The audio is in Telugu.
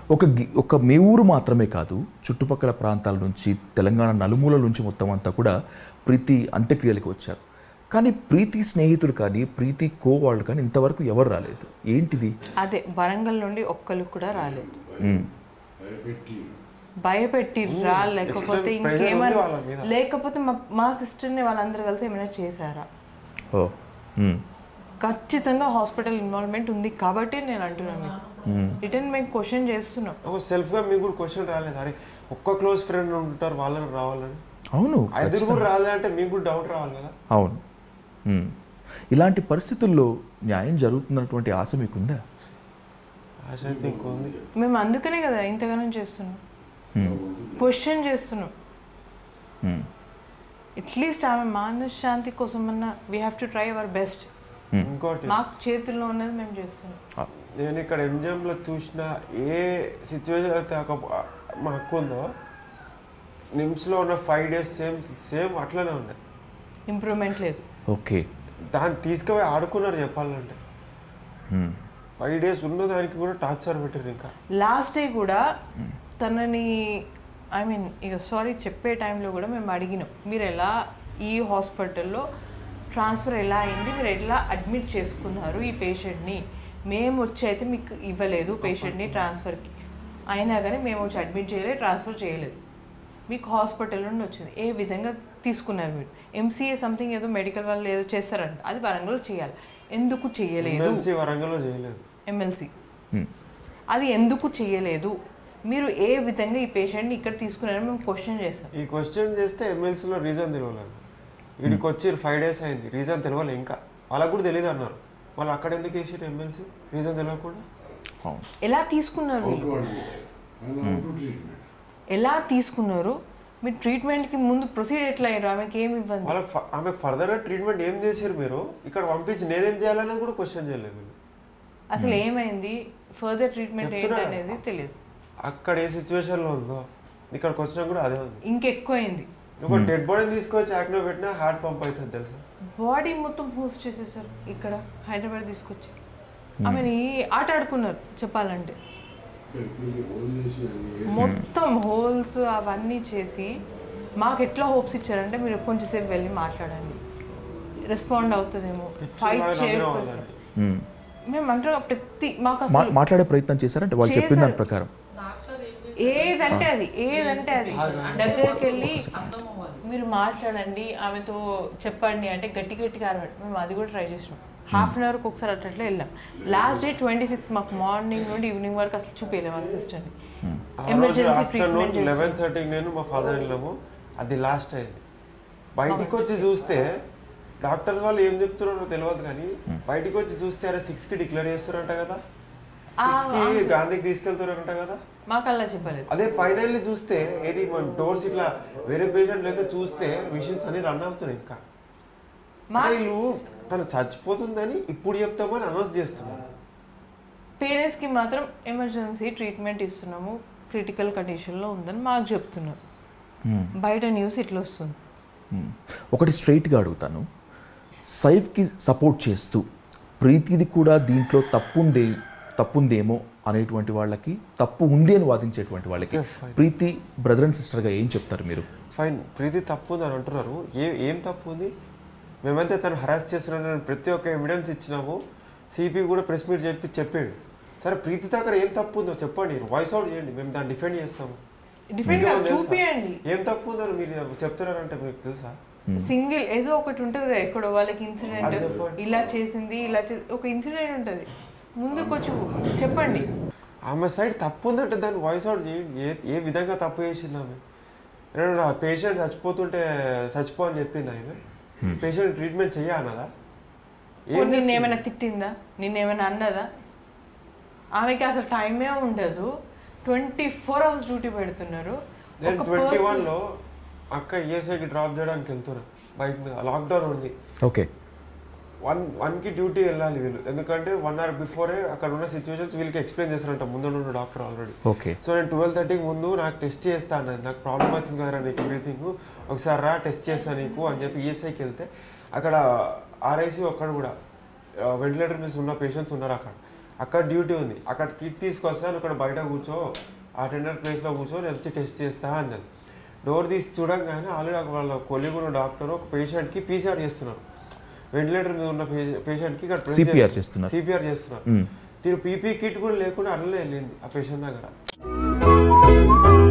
ఒక గి- ఒక మీ ఊరు మాత్రమే కాదు చుట్టుపక్కల ప్రాంతాల నుంచి తెలంగాణ నలుమూల నుంచి మొత్తం అంతా కూడా ప్రీతి అంత్యక్రియలకు వచ్చారు కానీ ప్రీతి స్నేహితులు కానీ ప్రీతి కో వాళ్ళు కానీ ఇంతవరకు ఎవరు రాలేదు ఏంటిది అదే వరంగల్ నుండి ఒక్కరు కూడా రాలేదు మ్మ్. భయపెట్టిర్రా లేకపోతే extra pressure ఉంది వాళ్ళ మీద. ఇంకేమైనా లేకపోతే మా మా సిస్టర్ని వాళ్ళందరూ కలిసి ఏమైనా చేశారా ఓ మ్మ్. ఖచ్చితంగా హాస్పిటల్ ఇన్వాల్వ్మెంట్ ఉంది కాబట్టి నేను అంటున్నాను రిటర్న్ మేము క్వశ్చన్ చేస్తున్నాం ఒక సెల్ఫ్గా మీకు కూడా క్వశ్చన్ రాలేదు అరే ఒక్క క్లోజ్ ఫ్రెండ్ ఉంటారు వాళ్ళని రావాలని అవును ఐదుగురు కూడా రాలేదంటే మీకు కూడా డౌట్ రావాలి కదా అవును మ్మ్. ఇలాంటి పరిస్థితుల్లో న్యాయం జరుగుతున్నటువంటి ఆశ మీకుందా ఆశ అయితే ఇంకొంది మేము అందుకనే కదా ఇంతగానం చేస్తున్నాం క్వశ్చన్ చేస్తున్నాం మ్మ్. అట్లీస్ట్ ఆమె మనశ్శాంతి కోసమన్నా we have to try our best ఇంకోటి మాకు చేతుల్లో ఉన్నది మేము చేస్తున్నాం ఆ, నేను ఇక్కడ ఎంజిఎంలో చూసిన ఏ సిచ్యువేషన్ అయితే ఒక మా హక్కు ఉందో నిమ్స్లో ఉన్న ఫైవ్ డేస్ సేమ్ సేమ్ అట్లనే ఉన్నాయి ఇంప్రూవ్మెంట్ లేదు ఓకే దాన్ని తీసుకుపోయి ఆడుకున్నారు చెప్పాలంటే మ్మ్. ఫైవ్ డేస్ ఉన్న దానికి కూడా టార్చర్ పెట్టారు ఇంకా లాస్ట్ డే కూడా తనని ఐ మీన్ ఇక సారీ చెప్పే టైంలో కూడా మేము అడిగినాం మీరు ఎలా ఈ హాస్పిటల్లో ట్రాన్స్ఫర్ ఎలా అయింది మీరు ఎట్లా అడ్మిట్ చేసుకున్నారు ఈ పేషెంట్ని మేము వచ్చి అయితే మీకు ఇవ్వలేదు పేషెంట్ని ట్రాన్స్ఫర్కి అయినా కానీ మేము వచ్చి అడ్మిట్ చేయలేదు ట్రాన్స్ఫర్ చేయలేదు మీకు హాస్పిటల్ నుండి వచ్చింది ఏ విధంగా తీసుకున్నారు మీరు ఎంసీఏ సంథింగ్ ఏదో మెడికల్ వాళ్ళు ఏదో చేస్తారంట అది వరంగల్ చేయాలి ఎందుకు చేయలేదు ఎమ్మెల్సీ వరంగల్లో చేయలేదు ఎమ్మెల్సీ మ్మ్. అది ఎందుకు చేయలేదు మీరు ఏ విధంగా ఈ పేషెంట్ని ఇక్కడ తీసుకున్నారని మేము క్వశ్చన్ చేస్తాం ఈ క్వశ్చన్ చేస్తే ఎమ్మెల్సీలో రీజన్ తెలియలేదు వీడికి వచ్చి ఫైవ్ డేస్ అయింది రీజన్ తెలియలే ఇంకా వాళ్ళకు కూడా తెలియదు అన్నారు వాళ్ళు అక్కడ ఎందుకు వేసారు ఎమ్మెల్సీ రీజన్ తెలియకుండా అవును ఎలా తీసుకున్నారు వీళ్ళు? ఎలా తీసుకున్నారు మీ ట్రీట్మెంట్కి ముందు ప్రొసీడ్ ఎట్లా అయ్యారు ఆమెకి ఏమి ఇవ్వండి వాళ్ళకి ఫ- ఆమెకు ఫర్దర్గా ట్రీట్మెంట్ ఏం చేశారు మీరు ఇక్కడ పంపించి నేనేం చేయాలనేది కూడా క్వశ్చన్ చేయలేదు వీళ్ళు అసలు ఏమైంది ఫర్దర్ ట్రీట్మెంట్ ఏంటి చెప్తున్నా. అనేది తెలియదు అక్కడ ఏ సిచ్యువేషన్లో ఉందో ఇక్కడికి వచ్చినా కూడా అదే ఉంది ఇంకెక్కువ అయింది ఒక డెడ్ బాడీని తీసుకొచ్చి యాక్నో పెట్టినా హార్ట్ పంప్ అవుతుంది తెలుసా బాడీ మొత్తం పోస్ట్ చేసేసారు ఇక్కడ హైదరాబాద్ తీసుకొచ్చి ఆమెని ఆట ఆడుకున్నారు చెప్పాలంటే మొత్తం హోల్స్ అవన్నీ చేసి మాకు ఎట్లా హోప్స్ ఇచ్చారంటే మీరు కొంచెంసేపు వెళ్ళి మాట్లాడండి రెస్పాండ్ అవుతుందేమో ఫైట్ పిచ్చిలాగా నమ్మిన చేయకపోతే వాళ్ళండి. మ్మ్. మేము అంటారు ప్రతి మాకు మా అసలు మాట్లాడే ప్రయత్నం చేశారంటే వాళ్ళు చెప్పిన దాని చేశారు. ప్రకారం ఏదంటే అది ఏదంటే అది దగ్గరికి వెళ్ళి మీరు మాట్లాడండి ఆమెతో చెప్పండి అంటే గట్టి గట్టిగా అరవండి మేము అది కూడా ట్రై చేసినాం హాఫ్ అన్ అవర్కి ఒకసారి అట్లా అట్లా వెళ్ళాం లాస్ట్ డే ట్వంటీ సిక్స్ మాకు మార్నింగ్ నుండి ఈవినింగ్ వరకు అసలు చూపించలేము మా సిస్టర్ని ఆ రోజు ఎమర్జెన్సీ ఆఫ్టర్నూన్ ట్రీట్మెంట్ లెవెన్ థర్టీకి నేను మా ఫాదర్ వెళ్ళాము అది లాస్ట్ అయింది బయటికి వచ్చి చూస్తే డాక్టర్స్ వాళ్ళు ఏం చెప్తున్నారో తెలియదు కానీ బయటికి వచ్చి చూస్తే అరే సిక్స్కి డిక్లేర్ చేస్తారంట కదా సిక్స్కి గాంధీకి తీసుకెళ్తున్నారంట కదా మాకు అలా చెప్పలేదు అదే పైన వెళ్ళి చూస్తే ఏది మన డోర్స్ ఇట్లా వేరే పేషెంట్లు అయితే చూస్తే మిషన్స్ అన్ని రన్ అవుతున్నాయి ఇంకా మా అంటే వీళ్ళు తను చచ్చిపోతుందని ఇప్పుడు చెప్తామని అనౌన్స్ చేస్తున్నారు పేరెంట్స్కి మాత్రం ఎమర్జెన్సీ ట్రీట్మెంట్ ఇస్తున్నాము క్రిటికల్ కండిషన్లో ఉందని మాకు చెప్తున్నారు మ్మ్. బయట న్యూస్ ఇట్లా వస్తుంది మ్మ్. ఒకటి స్ట్రైట్గా అడుగుతాను సైఫ్కి సపోర్ట్ చేస్తూ ప్రీతిది కూడా దీంట్లో తప్పుందే తప్పుందేమో అనేటువంటి వాళ్ళకి తప్పు ఉంది అని వాదించేటువంటి వాళ్ళకి Okay, fine. Preethi brother and సిస్టర్గా ఏం చెప్తారు మీరు ఫైన్ ప్రీతి తప్పు ఉంది అని అంటున్నారు ఏ ఏం తప్పు ఉంది మేమైతే తను హరాస్ చేస్తున్నాడని ప్రతి ఒక్క ఎవిడెన్స్ ఇచ్చినాము సిపి కూడా ప్రెస్ మీట్ చెప్పి చెప్పాడు సరే ప్రీతి దగ్గర ఏం తప్పు ఉందో చెప్పండి వాయిస్ అవుట్ చేయండి మేము దాన్ని డిఫెండ్ చేస్తాము డిఫరెంట్ మీకేమో తెలుసా? చూపియండి ఏం తప్పు ఉందని మీరు చెప్తున్నారంటే మీకు తెలుసా సింగిల్ ఏదో ఒకటి ఉంటుంది కదా ఎక్కడో వాళ్ళకి ఇన్సిడెంట్ అది చెప్పండి. ఇలా చేసింది ఇలా చేసి ఒక ఇన్సిడెంట్ ఉంటుంది ముందుకు వచ్చి చెప్పండి ఆమె సైడ్ తప్పు ఉందంటే దాన్ని వాయిస్ అవుట్ చేయండి ఏ ఏ విధంగా తప్పు చేసింది ఆమె నేను పేషెంట్ చచ్చిపోతుంటే చచ్చిపో అని చెప్పింది ఆమె పేషెంట్ ట్రీట్మెంట్ చెయ్యన్నదా ఏం నిన్న చెప్పింది? ఏమైనా తిట్టిందా నిన్న ఏమైనా అన్నదా ఆమెకి అసలు టైమే ఉండదు ట్వంటీ ఫోర్ అవర్స్ డ్యూటీ పెడుతున్నారు నేను ఒక ట్వంటీ person- వన్లో అక్క ఈఎస్ఐకి డ్రాప్ చేయడానికి వెళ్తున్నా బైక్ మీద లాక్డౌన్ ఉంది ఓకే వన్ వన్కి డ్యూటీ వెళ్ళాలి వీళ్ళు ఎందుకంటే వన్ అవర్ బిఫోరే అక్కడ ఉన్న సిచ్యువేషన్స్ వీళ్ళకి ఎక్స్ప్లెయిన్ చేస్తారంట ముందు ఉన్న డాక్టర్ ఆల్రెడీ ఓకే సో నేను ట్వెల్వ్ థర్టీకి ముందు నాకు టెస్ట్ చేస్తా అన్నది నాకు ప్రాబ్లం అవుతుంది కదరా నీకు బ్రీతింగ్ ఒకసారి రా టెస్ట్ చేస్తా నీకు అని చెప్పి ఈఎస్ఐకి వెళ్తే అక్కడ ఆర్ఐసి ఒక్కడ కూడా వెంటిలేటర్ మీద ఉన్న పేషెంట్స్ ఉన్నారు అక్కడ అక్కడ డ్యూటీ ఉంది అక్కడ కిట్ తీసుకొస్తాను ఇక్కడ బయట కూర్చో అటెండర్ ప్లేస్లో కూర్చో నేను వచ్చి టెస్ట్ చేస్తా అన్నది డోర్ తీసి చూడంగానే ఆల్రెడీ వాళ్ళ కొలిగ్ ఉన్న డాక్టర్ ఒక పేషెంట్కి పీసీఆర్ చేస్తున్నారు వెంటిలేటర్ మీద ఉన్న పేషెంట్కి ఇక్కడ press CPR చేస్తున్నారు. చేస్తున్నారు. సిపిఆర్ చేస్తున్నారు మ్మ్. తిరు పీపీ కిట్ కూడా లేకుండా అట్లనే వెళ్ళింది ఆ పేషెంట్ దగ్గర